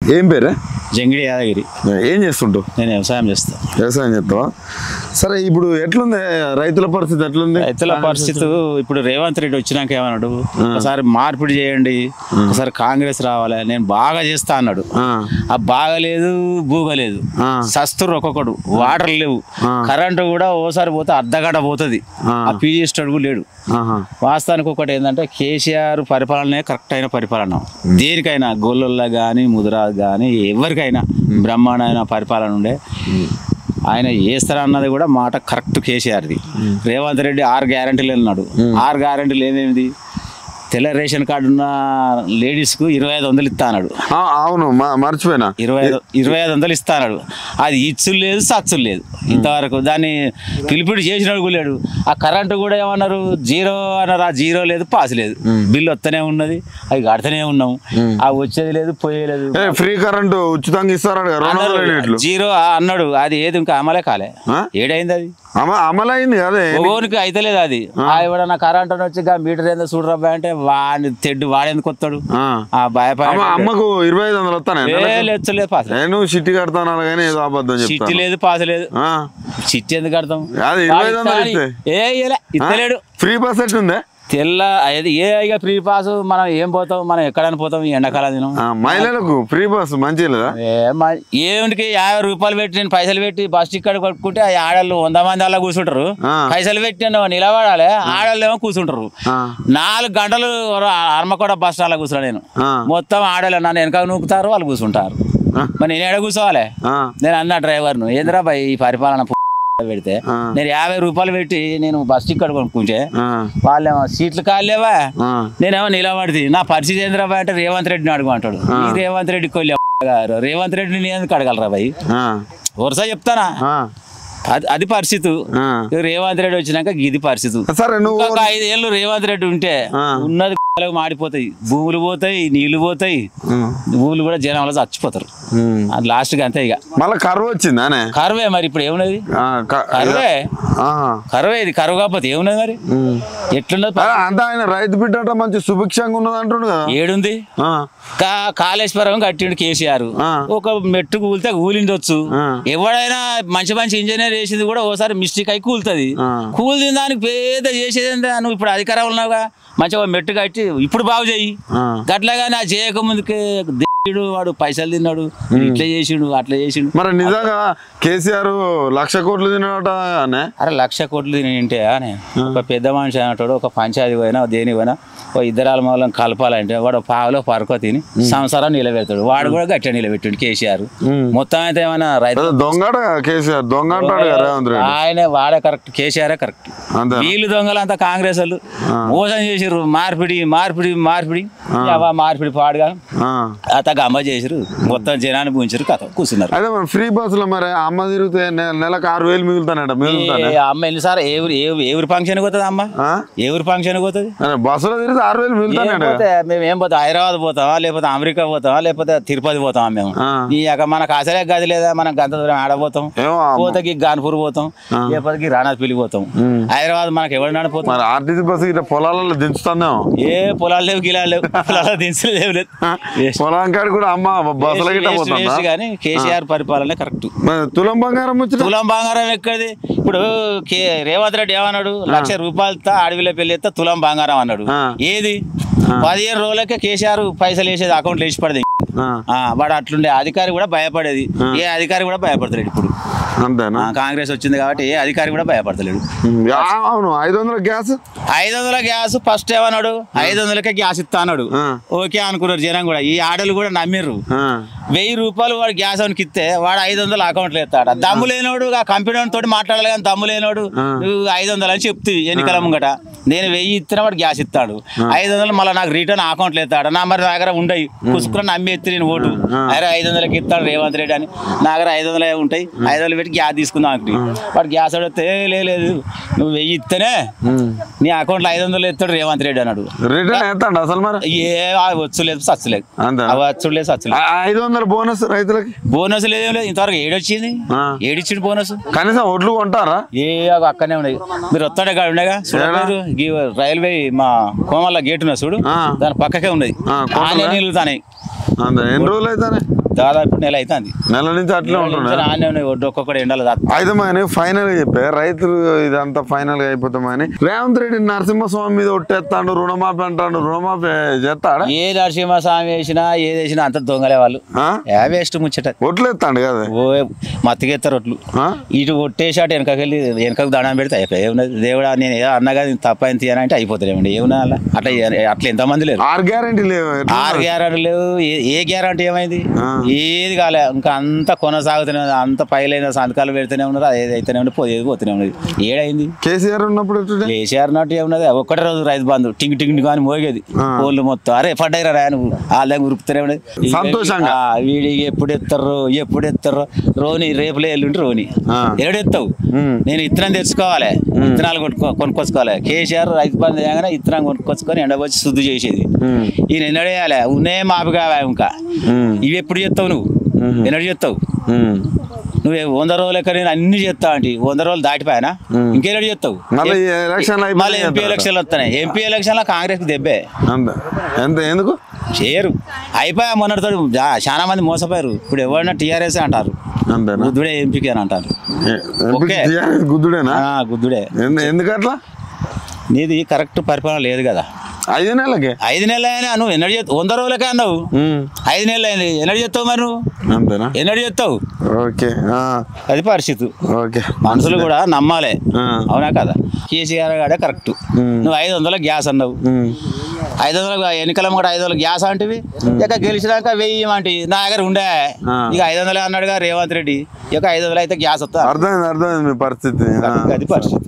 ఏం పేరే జంగిడి యాదగిరి ఏం చేస్తుంటావు నేను వ్యవసాయం చేస్తాను వ్యవసాయం చేస్తావా సరే ఇప్పుడు ఎట్లుంది రైతుల పరిస్థితి ఎట్లుంది రైతుల పరిస్థితి ఇప్పుడు రేవంత్ రెడ్డి వచ్చినాక ఏమన్నాడు ఒకసారి మార్పిడి చేయండి ఒకసారి కాంగ్రెస్ రావాలి నేను బాగా చేస్తా అన్నాడు ఆ, ఆ బాగలేదు బూగలేదు ఆ. సస్తురు ఒక్కొక్కడు వాటర్ లేవు కరెంటు కూడా ఓసారి పోతే అర్ధగంట పోతుంది ఆ. ఆ పీజీ స్టడుగు లేడు ఆహా. వాస్తవానికి ఒకటి ఏంటంటే కేసీఆర్ పరిపాలనే కరెక్ట్ అయిన పరిపాలన దేనికైనా గొల్లల్లో కానీ ముదిరాజ్ కానీ ఎవరికైనా బ్రహ్మాండమైన పరిపాలన ఉండే ఆయన చేస్తారన్నది కూడా మాట కరెక్ట్ కేసీఆర్ది రేవంత్ రెడ్డి ఆరు గ్యారంటీలు అన్నాడు ఆరు గ్యారంటీలు ఏమేమిది తెల్ల రేషన్ కార్డు ఉన్న లేడీస్కు ఇరవై ఐదు వందలు ఇస్తా అన్నాడు ఆ, అవును మ- మర్చిపోయినా ఇరవై ఐదు ఇరవై ఐదు వందలు ఇస్తా అన్నాడు అది ఇచ్చులు లేదు సచ్చులు లేదు ఇంతవరకు దాన్ని పిలిపిడి చేసినాడు కూడా లేడు ఆ కరెంటు కూడా ఏమన్నారు జీరో అన్నారు ఆ జీరో లేదు పాస్ లేదు బిల్లు వస్తూనే ఉన్నది అవి కడుతూనే ఉన్నాం ఆ వచ్చేది లేదు పోయేది ఏ ఫ్రీ కరెంటు ఉచితంగా ఇస్తారట కదా, రెండు వందల యూనిట్లు జీరో ఆ అన్నాడు అది ఏది ఇంకా అమలే కాలే ఆ? ఏడైంది అది అమ అమలైంది అదే ఓనికి అయితలేదు అది ఆ ఎవడన్నా కరెంట్ అని వచ్చి గా మీటర్ ఏందో చూడరబ్బా అంటే వాడిని తెడ్డు వాడేందుకు వస్తాడు ఆ. ఆ భయపడ అమ్మ అమ్మకు ఇరవై ఐదు వందలు వస్తానే లేదు పాస్ లేదు. నేను చిట్టి కడతాను కానీ ఏదో అబద్ధం చిట్టి చెప్తాను లేదు పాస్ లేదు ఆ. చిట్టి ఎందుకు కడతాం అది ఇరవై ఐదు వందలు వాడు ఇస్తే. ఏ ఇయ్యలే ఇస్తలేడు ఫ్రీ బస్ ఎట్లుందే తెల్ల అది ఏ ఇక ఫ్రీ పాస్ మనం ఏం పోతాం మనం ఎక్కడని పోతాం ఈ ఎండాకాలం దినం ఆ, మహిళలకు ఫ్రీ బస్ మంచిగా లేదా ఏ మ- ఏమిటికి యాభై రూపాయలు పెట్టి నేను పైసలు పెట్టి బస్ టికెట్ కొట్టుకుంటే ఆ ఆడళ్ళు వంద మంది అలా కూర్చుంటారు ఆ. పైసలు పెట్టి నేను నిలబడాలి ఆడళ్ళు ఏమో కూర్చుంటారు ఆ. నాలుగు గంటలు అర్మకోట బస్ స్టాండ్లో కూర్చున్నా నేను ఆ. మొత్తం ఆడలు నన్ను వెనక నూకుతారు వాళ్ళు కూర్చుంటారు ఆ. మరి నేను ఎడ కూర్చోవాలి ఆ. నేను అన్న డ్రైవర్ను ఏంద్రా బాయ్ ఈ పరిపాలన పు- పెడితే ఆ. నేను యాభై రూపాయలు పెట్టి నేను బస్ టికెట్ కొనుక్కుంటే ఆ. వాళ్ళేమో సీట్లు కాలేవా ఆ. నేనేమో నిలబడితే నా పరిస్థితి ఏంద్రా బాయ్ అంటే రేవంత్ రెడ్డిని అడుగు అంటాడు ఈ రేవంత్ రెడ్డి కొల్లి గారు రేవంత్ రెడ్డిని నేను ఎందుకు అడగలరా బాయ్ ఆ. వరుస చెప్తానా ఆ. అది అది పరిస్థితి ఆ. ఇక రేవంత్ రెడ్డి వచ్చినాక ఇది పరిస్థితి సరే నువ్వు ఇంకొక ఐదేళ్ళు రేవంత్ రెడ్డి ఉంటే ఆ. ఉన్నది మాడిపోతాయి భూములు పోతాయి నీళ్లు పోతాయి ఉమ్. భూములు కూడా జనాలు చచ్చిపోతారు ఉమ్. అది లాస్ట్కి అంతే ఇక మళ్ళా కరువు వచ్చిందానే కరువే మరి ఇప్పుడు ఏమున్నది ఆ, క- కరువే ఆహా. కరువే ఇది కరువు కాకపోతే ఏమున్నది మరి ఉమ్. ఎట్లున్నది అరే, అంతా ఆయన రైతు బిడ్డట మంచి సుభిక్షంగా ఉన్నది అంటుండు కదా ఏడుంది ఆ. కా కాళేశ్వరం కట్టిండు కేసీఆర్ ఆ. ఒక మెట్టు కూలితే కూలిండొచ్చు ఆ. ఎవడైనా మంచి మంచి ఇంజనీర్ చేసింది కూడా ఓసారి మిస్టేక్ అయి కూలుతుంది ఆ. కూలిన దానికి పేద చేసేది ఏందా? నువ్వు ఇప్పుడు అధికారం ఉన్నావుగా మంచిగా ఒక మెట్టు కట్టి ఇప్పుడు బాగు చెయ్యి ఆ. గట్లాగా నా చేయక ముందుకే దేవుడు వాడు పైసలు తిన్నాడు ఇట్లా చేసిండు అట్లా చేసిండు మరి నిజంగా కేసీఆర్ లక్ష కోట్లు తిన్నాడట అనే అరే లక్ష కోట్లు తింటే అని ఒక పెద్ద మనిషి అంటాడు ఒక పంచాయతీ పోయినా దేని పోయినా ఓ ఇద్దరాల మూలం కలపాలంటే వాడు పావులో పరుకో తిని సంవత్సరం నిలబెడతాడు వాడు కూడా గట్టిగా నిలబెట్టిండు కేసీఆర్ మొత్తం అయితే ఏమైనా రైతు పెద్ద దొంగట కేసీఆర్ దొంగ అంటాడు కదా రేవంత్ రెడ్డి ఆయనే వాడే కరెక్ట్ కేసీఆర్ కరెక్ట్ అంతే వీళ్ళు దొంగలు అంతా కాంగ్రెస్ వాళ్ళు మోసం చేసిర్రు మార్పిడి మార్పిడి మార్పిడి అవా మార్పిడి పాడుగా ఆ. అత గమ్మ చేసిరు మొత్తం జనాన్ని పూంచారు కథ కూర్చున్నారు అదే మరి ఫ్రీ బస్సులో మరి అమ్మ తిరిగితే నె- నెలకు ఆరు వేలు మిగులుతానట మిగులుతానే ఏ అమ్మ ఎన్నిసార్లు ఏ ఊరు ఏ ఊరు- ఏ ఊరు ఫంక్షన్ పోతుంది అమ్మ ఆ? ఏ ఊరు ఫంక్షన్ పోతుంది అరే బస్సులో తిరిగితే ఆరు వేలు ఏం మిగులుతానట పోతే మేము ఏం పోతాం హైదరాబాద్ పోతామా లేకపోతే అమెరికా పోతామా లేకపోతే తిరుపతి పోతామా మేము ఆ. ఈ యొక్క మనకు అసలే గది లేదా మనం గంత దూరం ఆడపోతాం ఏమో అమ్మ. పోతకి గాన్పూర్ పోతాం లేకపోతే రాణాపల్లి పోతాం హైదరాబాద్ మనకి ఎవరు నడిపోతాం మరి ఆర్టీసీ బస్సు ఇట్లా పొలాలలో దించుతుందేమో ఏ పొలాలు లేవు గిలాలు లేవు పొలాలు దించలు లేవు లేదు Waste. పొలం కాడ కూడా అమ్మ బస్సులో గిట్ట Waste, పోతుందా waste కానీ కేసీఆర్ పరిపాలన కరెక్ట్ మరి తులం బంగారం వచ్చిన తులం బంగారం ఎక్కడిది ఇప్పుడు కే రేవంత్ రెడ్డి ఏమన్నాడు లక్ష రూపాయలతో అడవిలో పెళ్లి ఎత్తే తులం బంగారం అన్నాడు ఆ. ఏది పదిహేను రోజులకే కేసీఆర్ పైసలు వేసేది అకౌంట్లో వేసి పడది ఆ, ఆ, వాడు అట్లుండే అధికారి కూడా భయపడేది ఏ అధికారి కూడా భయపడతలేడు ఇప్పుడు అంతేనా ఆ, కాంగ్రెస్ వచ్చింది కాబట్టి ఏ అధికారి కూడా భయపడతలేడు ఆ, అవును ఐదు వందల గ్యాస్ ఐదు వందల గ్యాస్ ఫస్ట్ ఏమన్నాడు ఐదు వందలకే గ్యాస్ ఇస్తా అన్నాడు ఆ. ఓకే అనుకున్నారు జనం కూడా ఈ ఆడలు కూడా నమ్మిర్రు ఆ, వెయ్యి రూపాయలు వాడు గ్యాస్ అవనికి ఇస్తే వాడు ఐదు వందలు అకౌంట్లో ఎత్తాడు దమ్ము లేనోడు ఆ కంపెనీ తోటి మాట్లాడాలి కానీ దమ్ము లేనోడు నువ్వు ఐదు వందలు అని చెప్తూ ఎన్నికల ముంగట నేను వెయ్యి ఇస్తే వాడు గ్యాస్ ఇస్తాడు ఐదు వందలు మళ్ళీ నాకు రిటర్న్ అకౌంట్లో ఎత్తాడు నా మరి నా దగ్గర ఉండయి పుసుకుని నమ్మి ఎత్తి నేను ఓటు అరే ఐదు వందలకి ఇస్తాడు రేవంత్ రెడ్డి అని నా దగ్గర ఐదు వందలే ఉంటాయి ఐదు వందలు పెట్టి గ్యాస్ తీసుకుందాం అనుకుంటే వాడు గ్యాస్ అడిగితే "ఏ, లేదు నువ్వు వెయ్యి ఇస్తేనే నీ అకౌంట్లో ఐదు వందలు ఎత్తాడు రేవంత్ రెడ్డి అన్నాడు రిటర్న్ ఎత్తండి అసలు మరి ఏ అవి వచ్చలేదు సచ్చలేదు అంతేనా? అవి వచ్చలేదు సచ్చలేదు ఆ, ఐదు వందల బోనస్ రైతులకి బోనస్ లేదేం లేదు ఇంతవరకు ఏడొచ్చింది ఆ. ఏడిచ్చిండు బోనస్ కనీసం ఒడ్లు కొంటారా ఏ అగో అక్కనే ఉన్నాయి మీరు వస్తాడే కాడ ఉండగా చూడలేదు గీ రైల్వే మా కోమల్ల గేట్ ఉన్నది చూడు ఆ. దాని పక్కకే ఉన్నది ఆ, కోమల్ల? ఆనే నీళ్ళు తానే అంతే ఎన్ని రోజులు అవుతానే దాదాపు నెల అవుతుంది నెల నుంచి అట్లే ఉంటున్నా ఆనే ఒక్కొక్కటి ఎండలు తాగుతాయి. అయితే మరి ఫైనల్ గా చెప్పే రైతులు ఇదంతా ఫైనల్ గా అయిపోతామని రేవంత్ రెడ్డి నరసింహస్వామి మీద ఒట్టేస్తాడు రుణమాఫీ అంటాడు రుణమాఫీ చేస్తాడా ఏ నరసింహ స్వామి వేసినా ఏది వేసినా అంత దొంగలే వాళ్ళు ఆ? ఏ వేస్ట్ ముచ్చట ఒట్లు ఎత్తాడు కదా ఓ మత్తికెత్తారు ఒట్లు ఆ? ఇటు కొట్టేసాట వెనకకెళ్ళి వెనకకు దండం పెడితే అయిపోయి ఏమున్నది దేవుడా నేను ఏదో అన్నగా తప్ప అని తీయనంటే అయిపోతారేమండి ఏమన్నా అలా అట్లా అట్లా ఎంతమంది లేరు ఆరు గ్యారెంటీ లేవు ఎట్లా? ఆరు గ్యారంటీ లేవు ఏ- ఏ గ్యారంటీ ఏమైంది ఆ. ఏది కాలే ఇంకా అంత కొనసాగుతూనే ఉంది అంత పైలైన సంతకాలు పెడుతూనే ఉన్నారు అది అయితేనే ఉంది పోయేది పోతూనే ఉన్నది ఏడైంది కేసీఆర్ ఉన్నప్పుడు ఎట్లుండే? కేసీఆర్ నాటి ఏమున్నది ఒక్కటే రోజు రైతు బంధు టింగ్ టింగ్ కానీ మోగేది ఆ. కోళ్ళు మొత్తం అరే పడ్డాయిరా రా నువ్వు వాళ్ళ ఉరుకుతూనే ఉన్నది సంతోషంగా. ఆ, వీడికి ఎప్పుడు ఎత్తారు ఎప్పుడు ఎత్తారు రోని రేపులే ఎల్లుండి రోని ఆ. ఎరడు ఎత్తావు ఉమ్. నేను ఇత్తనం తెచ్చుకోవాలి ఇత్తనాలు కొనుక్కో కొనుక్కొచ్చుకోవాలి కేసీఆర్ రైతు బంధు చేయగానే ఇత్తనం కొనుక్కొచ్చుకొని ఎండబోచి శుద్ధి చేసేది ఉమ్. ఈయన ఎన్నడేయాలి ఉన్నే మాపి కావా ఇంకా ఉమ్. ఇవి ఎప్పుడు చేస్తావు నువ్వు మ్మ్. ఎన్నడు చేస్తావు ఉమ్. నువ్వు వంద రోజులు ఎక్కడ నేను అన్ని చేస్తావు అంటే వంద రోజులు దాటిపోయానా మ్మ్. ఇంకేనాడు చేస్తావు మళ్ళీ ఈ ఎలక్షన్లు అయిపోయినాయి మళ్ళీ ఎంపీ అంటారట. ఎలక్షన్లు వస్తున్నాయి ఎంపీ ఎలక్షన్లో కాంగ్రెస్ దెబ్బే అంతే ఎంత ఎందుకు చేయరు అయిపోయా మొన్నటితో చాలా మంది మోసపోయారు ఇప్పుడు ఎవరన్నా టీఆర్ఎస్ అంటారు అంతేనా గుద్దుడే ఎంపీకి అని అంటారు ఏ- ఎంపీ ఓకే. టీఆర్ఎస్ గుద్దుడేనా ఆ, గుద్దుడే ఎందు- ఎందుకు అట్లా నీది కరెక్ట్ పరిపాలన లేదు కదా ఐదు నెలలకే ఐదు నెలలు అయినా నువ్వు ఎన్నడు చేస్తావు వంద రోజులకే అన్నావు ఉమ్. ఐదు నెలలు అయింది ఎన్నడు చేస్తావు మరి నువ్వు అంతేనా ఎన్నడు చేస్తావు ఓకే ఆ, అది పరిస్థితి ఓకే మనుషులు కూడా నమ్మాలి ఆ. అవునా కదా కేసీఆర్ గాడే కరెక్ట్ ఉమ్. నువ్వు ఐదు వందల గ్యాస్ అన్నావు ఉమ్. ఐదు వందల ఎన్నికల కూడా ఐదు వందల గ్యాస్ అంటివి ఇక గెలిచినాక వెయ్యి అంటే నా దగ్గర ఉండే ఆ. ఇక ఐదు వందలే అన్నాడుగా రేవంత్ రెడ్డి ఇక ఐదు వందలు అయితే గ్యాస్ వస్తా అర్థమైంది అర్థమైంది మీ పరిస్థితి ఆ. అది పరిస్థితి